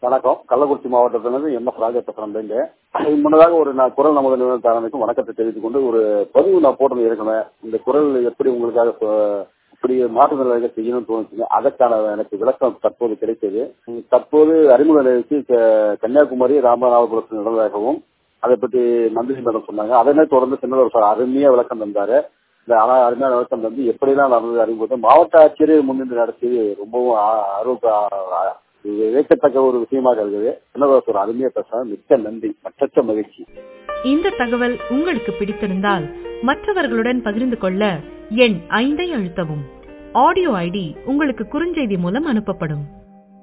வணக்கம் கள்ளக்குறிச்சி மாவட்டத்திலிருந்து M S ராஜா பேசுறேன் முன்னதாக ஒரு நான் குரல் நமது நிறுவனத்தாரனுக்கும் வணக்கத்தை தெரிவித்துக் கொண்டு ஒரு பதிவு நான் போட்டது ஏற்கனவே இந்த குரல் எப்படி உங்களுக்காக சொ- இப்படி மாற்றுதலாக செய்யணும்னு தோணுச்சுங்க அதற்கான எனக்கு விளக்கம் தற்போது கிடைத்தது உம், தற்போது அறிமுக நிலையத்தில் க- கன்னியாகுமரி ராமநாதபுரத்தில் நடந்ததாகவும் அதை பற்றி மந்திரி மேடம் சொன்னாங்க அதனை தொடர்ந்து சின்னதொரு சார் அருமையா விளக்கம் தந்தாரு இந்த ஆனா அருமையான விளக்கம் வந்து எப்படிலாம் நடந்தது அறிமுகம் மாவட்ட ஆட்சியரே முன்னின்று நடத்தியது ரொம்பவும் ஆ- ஆர்வ ஆ- இது வியக்கத்தக்க ஒரு விஷயமாக இருக்குது சின்னதொரு ஒரு அருமையா பேச மிக்க நன்றி மற்றற்ற மகிழ்ச்சி இந்த தகவல் உங்களுக்கு பிடித்திருந்தால் மற்றவர்களுடன் பகிர்ந்து கொள்ள எண் ஐந்தை அழுத்தவும் ஆடியோ ஐடி உங்களுக்கு குறுஞ்செய்தி மூலம் அனுப்பப்படும்